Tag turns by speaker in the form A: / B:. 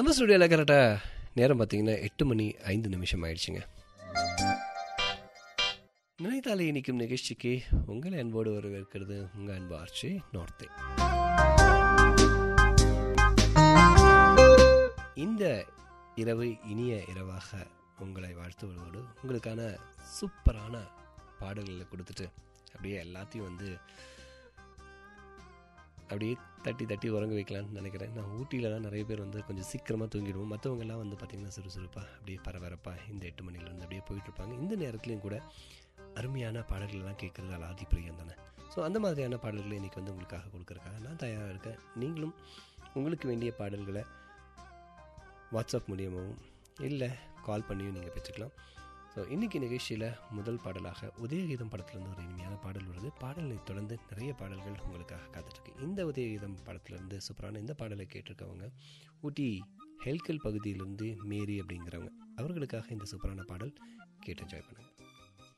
A: நம்ம ஸ்டுடியோவில் கரெக்டாக நேரம் பார்த்தீங்கன்னா எட்டு மணி ஐந்து நிமிஷம் ஆயிடுச்சுங்க நினைத்தாலே இனிக்கும் நிகழ்ச்சிக்கு உங்களை அன்போடு வரவேற்கிறது உங்கள் அன்பு ஆர்ச்சி நார்த்தே இந்த இரவு இனிய இரவாக உங்களை வாழ்த்துவதோடு உங்களுக்கான சூப்பரான பாடல்களை கொடுத்துட்டு அப்படியே எல்லாத்தையும் வந்து அப்படியே தட்டி தட்டி உறங்க வைக்கலாம்னு நினைக்கிறேன் நான் ஊட்டியிலலாம் நிறைய பேர் வந்து கொஞ்சம் சீக்கிரமாக தூங்கிடுவோம் மற்றவங்கெல்லாம் வந்து பார்த்திங்கன்னா சுறுசுறுப்பாக அப்படியே பரபரப்பாக இந்த எட்டு மணிலேருந்து அப்படியே போயிட்டுருப்பாங்க இந்த நேரத்துலையும் கூட அருமையான பாடல்கள்லாம் கேட்குறது அலாதி பிரியம் தானே ஸோ அந்த மாதிரியான பாடல்களை இன்றைக்கி வந்து உங்களுக்காக கொடுக்குறக்காக நான் தயாராக இருக்கேன் நீங்களும் உங்களுக்கு வேண்டிய பாடல்களை வாட்ஸ்அப் மூலியமாகவும் இல்லை கால் பண்ணியும் நீங்கள் பெற்றுக்கலாம் ஸோ இன்றைக்கி நிகழ்ச்சியில் முதல் பாடலாக உதயகீதம் படத்துலேருந்து ஒரு இனிமையான பாடல் வருது பாடலை தொடர்ந்து நிறைய பாடல்கள் உங்களுக்காக காத்துட்ருக்கு இந்த உதயகீதம் படத்துலேருந்து சூப்பரான இந்த பாடலை கேட்டிருக்கவங்க ஊட்டி ஹெல்கல் பகுதியிலேருந்து மேரி அப்படிங்கிறவங்க அவர்களுக்காக இந்த சூப்பரான பாடல் கேட்டு என்ஜாய் பண்ணுங்கள்